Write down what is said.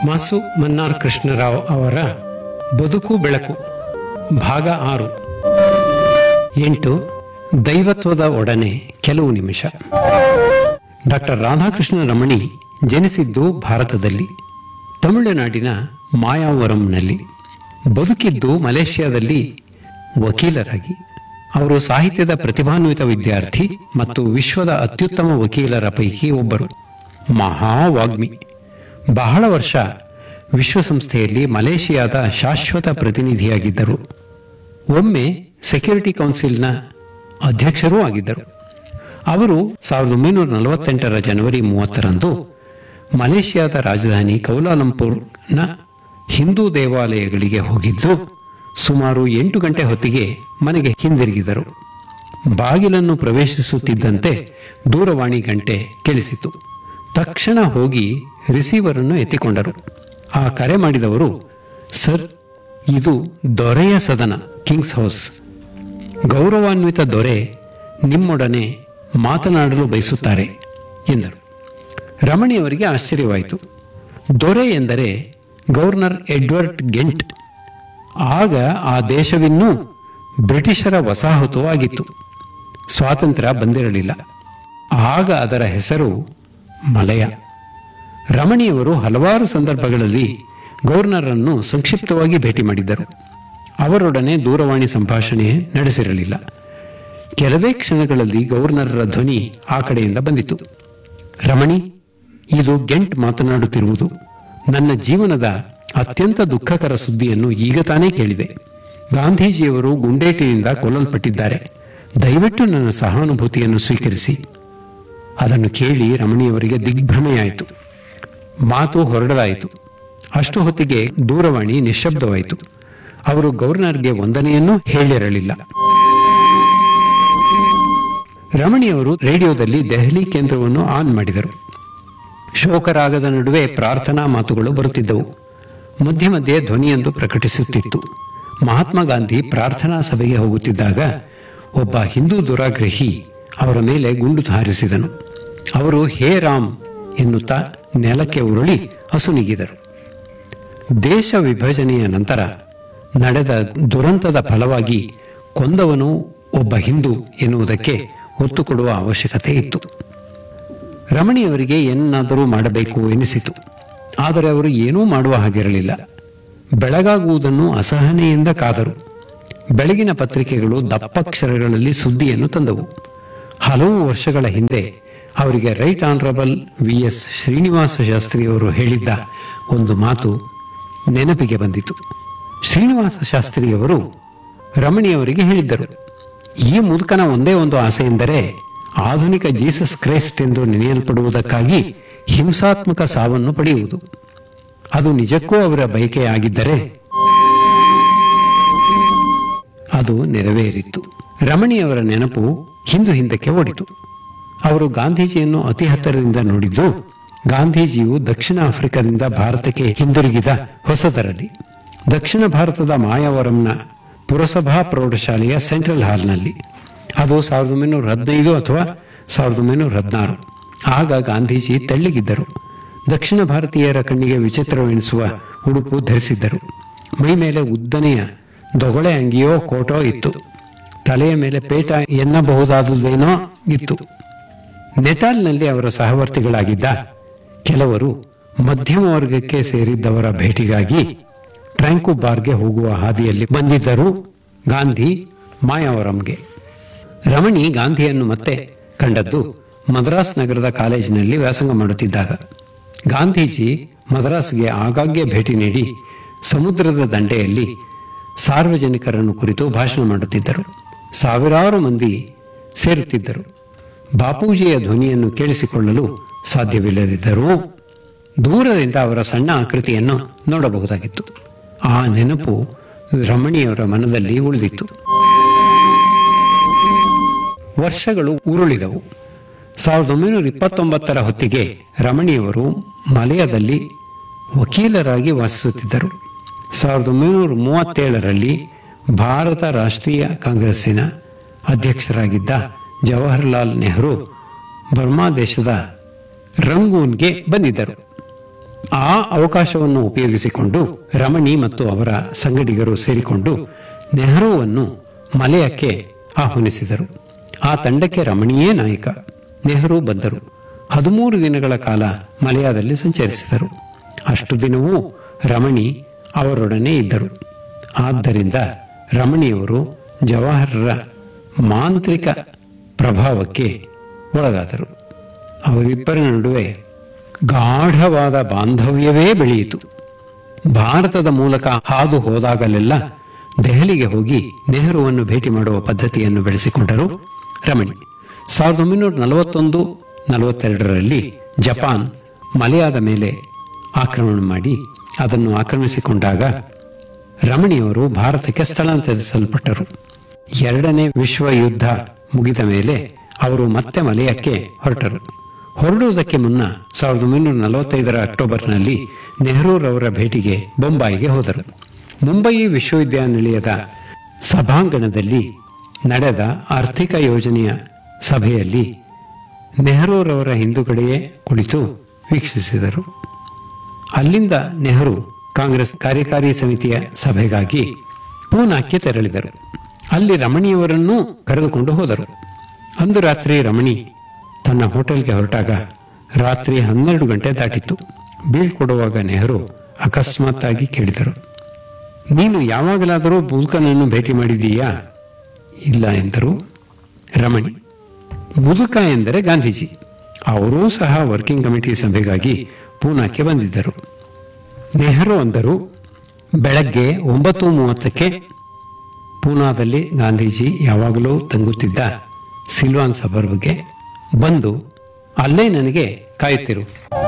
ಮಾಸು ಮನ್ನಾರ್ ಕೃಷ್ಣರಾವ್ ಅವರ ಬದುಕು ಬೆಳಕು ಭಾಗ ಆರು ಎಂಟು ದೈವತ್ವದ ಒಡನೆ ಕೆಲವು ನಿಮಿಷ ಡಾಕ್ಟರ್ ರಾಧಾಕೃಷ್ಣ ರಮಣಿ ಜನಿಸಿದ್ದು ಭಾರತದಲ್ಲಿ ತಮಿಳುನಾಡಿನ ಮಾಯಾವರಂನಲ್ಲಿ ಬದುಕಿದ್ದು ಮಲೇಷ್ಯಾದಲ್ಲಿ ವಕೀಲರಾಗಿ ಅವರು ಸಾಹಿತ್ಯದ ಪ್ರತಿಭಾನ್ವಿತ ವಿದ್ಯಾರ್ಥಿ ಮತ್ತು ವಿಶ್ವದ ಅತ್ಯುತ್ತಮ ವಕೀಲರ ಪೈಕಿ ಒಬ್ಬರು ಮಹಾವಾಗ್ಮಿ ಬಹಳ ವರ್ಷ ವಿಶ್ವಸಂಸ್ಥೆಯಲ್ಲಿ ಮಲೇಷಿಯಾದ ಶಾಶ್ವತ ಪ್ರತಿನಿಧಿಯಾಗಿದ್ದರು ಒಮ್ಮೆ ಸೆಕ್ಯೂರಿಟಿ ಕೌನ್ಸಿಲ್ನ ಅಧ್ಯಕ್ಷರೂ ಆಗಿದ್ದರು ಅವರು ಸಾವಿರದ ಒಂಬೈನೂರ ನಲವತ್ತೆಂಟರ ಜನವರಿ ಮೂವತ್ತರಂದು ಮಲೇಷಿಯಾದ ರಾಜಧಾನಿ ಕೌಲಾಲಂಪುರ್ನ ಹಿಂದೂ ದೇವಾಲಯಗಳಿಗೆ ಹೋಗಿದ್ದು ಸುಮಾರು ಎಂಟು ಗಂಟೆ ಹೊತ್ತಿಗೆ ಮನೆಗೆ ಹಿಂದಿರುಗಿದರು ಬಾಗಿಲನ್ನು ಪ್ರವೇಶಿಸುತ್ತಿದ್ದಂತೆ ದೂರವಾಣಿ ಗಂಟೆ ಕೇಳಿಸಿತು ತಕ್ಷಣ ಹೋಗಿ ರಿಸೀವರ್ ಅನ್ನು ಎತ್ತಿಕೊಂಡರು ಆ ಕರೆ ಮಾಡಿದವರು ಸರ್ ಇದು ದೊರೆಯ ಸದನ ಕಿಂಗ್ಸ್ ಹೌಸ್ ಗೌರವಾನ್ವಿತ ದೊರೆ ನಿಮ್ಮೊಡನೆ ಮಾತನಾಡಲು ಬಯಸುತ್ತಾರೆ ಎಂದರು ರಮಣಿಯವರಿಗೆ ಆಶ್ಚರ್ಯವಾಯಿತು ದೊರೆ ಎಂದರೆ ಗವರ್ನರ್ ಎಡ್ವರ್ಡ್ ಗೆಂಟ್ ಆಗ ಆ ದೇಶವಿನ್ನೂ ಬ್ರಿಟಿಷರ ವಸಾಹತು ಆಗಿತ್ತು ಸ್ವಾತಂತ್ರ್ಯ ಬಂದಿರಲಿಲ್ಲ ಆಗ ಅದರ ಹೆಸರು ಮಲಯ ರಮಣಿಯವರು ಹಲವಾರು ಸಂದರ್ಭಗಳಲ್ಲಿ ಗವರ್ನರ್ ಅನ್ನು ಸಂಕ್ಷಿಪ್ತವಾಗಿ ಭೇಟಿ ಮಾಡಿದ್ದರು ಅವರೊಡನೆ ದೂರವಾಣಿ ಸಂಭಾಷಣೆ ನಡೆಸಿರಲಿಲ್ಲ ಕೆಲವೇ ಕ್ಷಣಗಳಲ್ಲಿ ಗವರ್ನರರ ಧ್ವನಿ ಆ ಕಡೆಯಿಂದ ಬಂದಿತು ರಮಣಿ ಇದು ಗೆಂಟ್ ಮಾತನಾಡುತ್ತಿರುವುದು ನನ್ನ ಜೀವನದ ಅತ್ಯಂತ ದುಃಖಕರ ಸುದ್ದಿಯನ್ನು ಈಗ ತಾನೇ ಕೇಳಿದೆ ಗಾಂಧೀಜಿಯವರು ಗುಂಡೇಟಿನಿಂದ ಕೊಲ್ಲಲ್ಪಟ್ಟಿದ್ದಾರೆ ದಯವಿಟ್ಟು ನನ್ನ ಸಹಾನುಭೂತಿಯನ್ನು ಸ್ವೀಕರಿಸಿ ಅದನ್ನು ಕೇಳಿ ರಮಣಿಯವರಿಗೆ ದಿಗ್ಭ್ರಮೆಯಾಯಿತು ಮಾತು ಹೊರಡಲಾಯಿತು ಅಷ್ಟು ಹೊತ್ತಿಗೆ ದೂರವಾಣಿ ನಿಶ್ಶಬ್ದವಾಯಿತು ಅವರು ಗವರ್ನರ್ಗೆ ವಂದನೆಯನ್ನೂ ಹೇಳಿರಲಿಲ್ಲ ರಮಣಿಯವರು ರೇಡಿಯೋದಲ್ಲಿ ದೆಹಲಿ ಕೇಂದ್ರವನ್ನು ಆನ್ ಮಾಡಿದರು ಶೋಕರಾಗದ ನಡುವೆ ಪ್ರಾರ್ಥನಾ ಮಾತುಗಳು ಬರುತ್ತಿದ್ದವು ಮಧ್ಯೆ ಮಧ್ಯೆ ಧ್ವನಿಯೊಂದು ಪ್ರಕಟಿಸುತ್ತಿತ್ತು ಮಹಾತ್ಮ ಗಾಂಧಿ ಪ್ರಾರ್ಥನಾ ಸಭೆಗೆ ಹೋಗುತ್ತಿದ್ದಾಗ ಒಬ್ಬ ಹಿಂದೂ ದುರಾಗ್ರಹಿ ಅವರ ಮೇಲೆ ಗುಂಡು ಹಾರಿಸಿದನು ಅವರು ಹೇ ರಾಮ್ ಎನ್ನುತ್ತಾ ನೆಲಕ್ಕೆ ಉರುಳಿ ಅಸುನೀಗಿದರು ದೇಶ ವಿಭಜನೆಯ ನಂತರ ನಡೆದ ದುರಂತದ ಫಲವಾಗಿ ಕೊಂದವನು ಒಬ್ಬ ಹಿಂದೂ ಎನ್ನುವುದಕ್ಕೆ ಒತ್ತು ಕೊಡುವ ಅವಶ್ಯಕತೆ ಇತ್ತು ರಮಣಿಯವರಿಗೆ ಏನಾದರೂ ಮಾಡಬೇಕು ಎನಿಸಿತು ಆದರೆ ಅವರು ಏನೂ ಮಾಡುವ ಹಾಗಿರಲಿಲ್ಲ ಬೆಳಗಾಗುವುದನ್ನು ಅಸಹನೆಯಿಂದ ಕಾದರು ಬೆಳಗಿನ ಪತ್ರಿಕೆಗಳು ದಪ್ಪಕ್ಷರಗಳಲ್ಲಿ ಸುದ್ದಿಯನ್ನು ತಂದವು ಹಲವು ವರ್ಷಗಳ ಹಿಂದೆ ಅವರಿಗೆ right honourable V S Srinivasa ಶಾಸ್ತ್ರಿಯವರು ಹೇಳಿದ್ದ ಒಂದು ಮಾತು ನೆನಪಿಗೆ ಬಂದಿತು ಶ್ರೀನಿವಾಸ ಶಾಸ್ತ್ರಿಯವರು ರಮಣಿಯವರಿಗೆ ಹೇಳಿದ್ದರು ಈ ಮುದುಕನ ಒಂದೇ ಒಂದು ಆಸೆ ಎಂದರೆ ಆಧುನಿಕ ಜೀಸಸ್ ಕ್ರೈಸ್ಟ್ ಎಂದು ನೆನೆಯಲ್ಪಡುವುದಕ್ಕಾಗಿ ಹಿಂಸಾತ್ಮಕ ಸಾವನ್ನು ಪಡೆಯುವುದು ಅದು ನಿಜಕ್ಕೂ ಅವರ ಬಯಕೆಯಾಗಿದ್ದರೆ ಅದು ನೆರವೇರಿತ್ತು ರಮಣಿಯವರ ನೆನಪು ಹಿಂದು ಹಿಂದಕ್ಕೆ ಓಡಿತು ಅವರು ಗಾಂಧೀಜಿಯನ್ನು ಅತಿ ಹತ್ತಿರದಿಂದ ನೋಡಿದ್ದು ಗಾಂಧೀಜಿಯು ದಕ್ಷಿಣ ಆಫ್ರಿಕಾದಿಂದ ಭಾರತಕ್ಕೆ ಹಿಂದಿರುಗಿದ ಹೊಸದರಲ್ಲಿ ದಕ್ಷಿಣ ಭಾರತದ ಮಾಯಾವರಂನ ಪುರಸಭಾ ಪ್ರೌಢಶಾಲೆಯ ಸೆಂಟ್ರಲ್ ಹಾಲ್ನಲ್ಲಿ ಅದು ಸಾವಿರದ ಒಂಬೈನೂರ ಹದಿನೈದು ಅಥವಾ ಸಾವಿರದ ಒಂಬೈನೂರ ಹದಿನಾರು ಆಗ ಗಾಂಧೀಜಿ ತೆಳ್ಳಗಿದ್ದರು ದಕ್ಷಿಣ ಭಾರತೀಯರ ಕಣ್ಣಿಗೆ ವಿಚಿತ್ರವೆನಿಸುವ ಉಡುಪು ಧರಿಸಿದ್ದರು ಮೈ ಮೇಲೆ ಉದ್ದನೆಯ ದೊಗಳೆ ಅಂಗಿಯೋ ಕೋಟೋ ಇತ್ತು ತಲೆಯ ಮೇಲೆ ಪೇಟ ಎನ್ನಬಹುದಾದುದೇನೋ ಇತ್ತು ನೆಟಾಲ್ನಲ್ಲಿ ಅವರ ಸಹವರ್ತಿಗಳಾಗಿದ್ದ ಕೆಲವರು ಮಧ್ಯಮ ವರ್ಗಕ್ಕೆ ಸೇರಿದ್ದವರ ಭೇಟಿಗಾಗಿ ಟ್ರ್ಯಾಂಕು ಬಾರ್ಗೆ ಹೋಗುವ ಹಾದಿಯಲ್ಲಿ ಬಂದಿದ್ದರು ಗಾಂಧಿ ಮಾಯಾವರಂಗೆ ರಮಣಿ ಗಾಂಧಿಯನ್ನು ಮತ್ತೆ ಕಂಡದ್ದು ಮದ್ರಾಸ್ ನಗರದ ಕಾಲೇಜಿನಲ್ಲಿ ವ್ಯಾಸಂಗ ಮಾಡುತ್ತಿದ್ದಾಗ ಗಾಂಧೀಜಿ ಮದ್ರಾಸ್ಗೆ ಆಗಾಗ್ಗೆ ಭೇಟಿ ನೀಡಿ ಸಮುದ್ರದ ದಂಡೆಯಲ್ಲಿ ಸಾರ್ವಜನಿಕರನ್ನು ಕುರಿತು ಭಾಷಣ ಮಾಡುತ್ತಿದ್ದರು ಸಾವಿರಾರು ಮಂದಿ ಸೇರುತ್ತಿದ್ದರು ಬಾಪೂಜಿಯ ಧ್ವನಿಯನ್ನು ಕೇಳಿಸಿಕೊಳ್ಳಲು ಸಾಧ್ಯವಿಲ್ಲದಿದ್ದರೂ ದೂರದಿಂದ ಅವರ ಸಣ್ಣ ಆಕೃತಿಯನ್ನು ನೋಡಬಹುದಾಗಿತ್ತು ಆ ನೆನಪು ರಮಣಿಯವರ ಮನದಲ್ಲಿ ಉಳಿದಿತ್ತು ವರ್ಷಗಳು ಉರುಳಿದವು ಸಾವಿರದ ಒಂಬೈನೂರ ಇಪ್ಪತ್ತೊಂಬತ್ತರ ಹೊತ್ತಿಗೆ ರಮಣಿಯವರು ಮಲಯದಲ್ಲಿ ವಕೀಲರಾಗಿ ವಾಸಿಸುತ್ತಿದ್ದರು ಸಾವಿರದ ಒಂಬೈನೂರ ಮೂವತ್ತೇಳರಲ್ಲಿ ಭಾರತ ರಾಷ್ಟ್ರೀಯ ಕಾಂಗ್ರೆಸ್ಸಿನ ಅಧ್ಯಕ್ಷರಾಗಿದ್ದ ಜವಾಹರ್ಲಾಲ್ ನೆಹರು ಬರ್ಮಾ ದೇಶದ ರಂಗೂನ್ಗೆ ಬಂದಿದ್ದರು ಆ ಅವಕಾಶವನ್ನು ಉಪಯೋಗಿಸಿಕೊಂಡು ರಮಣಿ ಮತ್ತು ಅವರ ಸಂಗಡಿಗರು ಸೇರಿಕೊಂಡು ನೆಹರುವನ್ನು ಮಲಯಕ್ಕೆ ಆಹ್ವಾನಿಸಿದರು ಆ ತಂಡಕ್ಕೆ ರಮಣಿಯೇ ನಾಯಕ ನೆಹರು ಬಂದರು ಹದಿಮೂರು ದಿನಗಳ ಕಾಲ ಮಲಯಾದಲ್ಲಿ ಸಂಚರಿಸಿದರು ಅಷ್ಟು ದಿನವೂ ರಮಣಿ ಅವರೊಡನೆ ಇದ್ದರು ಆದ್ದರಿಂದ ರಮಣಿಯವರು ಜವಾಹರರ ಮಾಂತ್ರಿಕ ಪ್ರಭಾವಕ್ಕೆ ಒಳಗಾದರು ಅವರಿಬ್ಬರ ನಡುವೆ ಗಾಢವಾದ ಬಾಂಧವ್ಯವೇ ಬೆಳೆಯಿತು ಭಾರತದ ಮೂಲಕ ಹಾದು ಹೋದಾಗಲೆಲ್ಲ ದೆಹಲಿಗೆ ಹೋಗಿ ನೆಹರುವನ್ನು ಭೇಟಿ ಮಾಡುವ ಪದ್ಧತಿಯನ್ನು ಬೆಳೆಸಿಕೊಂಡರು ರಮಣಿ ಸಾವಿರದ ಒಂಬೈನೂರ ನಲವತ್ತೊಂದು ನಲವತ್ತೆರಡರಲ್ಲಿ ಜಪಾನ್ ಮಲಯಾದ ಮೇಲೆ ಆಕ್ರಮಣ ಮಾಡಿ ಅದನ್ನು ಆಕ್ರಮಿಸಿಕೊಂಡಾಗ ರಮಣಿಯವರು ಭಾರತಕ್ಕೆ ಸ್ಥಳಾಂತರಿಸಲ್ಪಟ್ಟರು ಎರಡನೇ ವಿಶ್ವ ಯುದ್ಧ ಮುಗಿದ ಮೇಲೆ ಅವರು ಮತ್ತೆ ಮಲಯಕ್ಕೆ ಹೊರಟರು ಹೊರಡುವುದಕ್ಕೆ ಮುನ್ನ ಸಾವಿರದ ಒಂಬೈನೂರ ನಲವತ್ತೈದರ ಅಕ್ಟೋಬರ್ನಲ್ಲಿ ನೆಹರೂರವರ ಭೇಟಿಗೆ ಬೊಂಬಾಯಿಗೆ ಹೋದರು ಮುಂಬಯಿ ವಿಶ್ವವಿದ್ಯಾನಿಲಯದ ಸಭಾಂಗಣದಲ್ಲಿ ನಡೆದ ಆರ್ಥಿಕ ಯೋಜನೆಯ ಸಭೆಯಲ್ಲಿ ನೆಹರೂರವರ ಹಿಂದುಗಡೆಯೇ ಕುಳಿತು ವೀಕ್ಷಿಸಿದರು ಅಲ್ಲಿಂದ ನೆಹರು ಕಾಂಗ್ರೆಸ್ ಕಾರ್ಯಕಾರಿ ಸಮಿತಿಯ ಸಭೆಗಾಗಿ ಪೂನಾಕ್ಕೆ ತೆರಳಿದರು ಅಲ್ಲಿ ರಮಣಿಯವರನ್ನೂ ಕರೆದುಕೊಂಡು ಹೋದರು ಅಂದು ರಾತ್ರಿ ರಮಣಿ ತನ್ನ ಹೋಟೆಲ್ಗೆ ಹೊರಟಾಗ ರಾತ್ರಿ ಹನ್ನೆರಡು ಗಂಟೆ ದಾಟಿತ್ತು ಬೀಳ್ಕೊಡುವಾಗ ನೆಹರು ಅಕಸ್ಮಾತ್ತಾಗಿ ಕೇಳಿದರು ನೀನು ಯಾವಾಗಲಾದರೂ ಮುದುಕನನ್ನು ಭೇಟಿ ಮಾಡಿದೀಯಾ ಇಲ್ಲ ಎಂದರು ರಮಣಿ ಮುದುಕ ಎಂದರೆ ಗಾಂಧೀಜಿ ಅವರೂ ಸಹ ವರ್ಕಿಂಗ್ ಕಮಿಟಿ ಸಭೆಗಾಗಿ ಪೂನಾಕ್ಕೆ ಬಂದಿದ್ದರು ನೆಹರು ಅಂದರು ಬೆಳಗ್ಗೆ ಒಂಬತ್ತು ಮೂವತ್ತಕ್ಕೆ ಪೂನಾದಲ್ಲಿ ಗಾಂಧೀಜಿ ಯಾವಾಗಲೂ ತಂಗುತ್ತಿದ್ದ ಸಿಲ್ವಾನ್ ಸಬರ್ಬ್ಗೆ ಬಂದು ಅಲ್ಲೇ ನನಗೆ ಕಾಯುತ್ತಿರು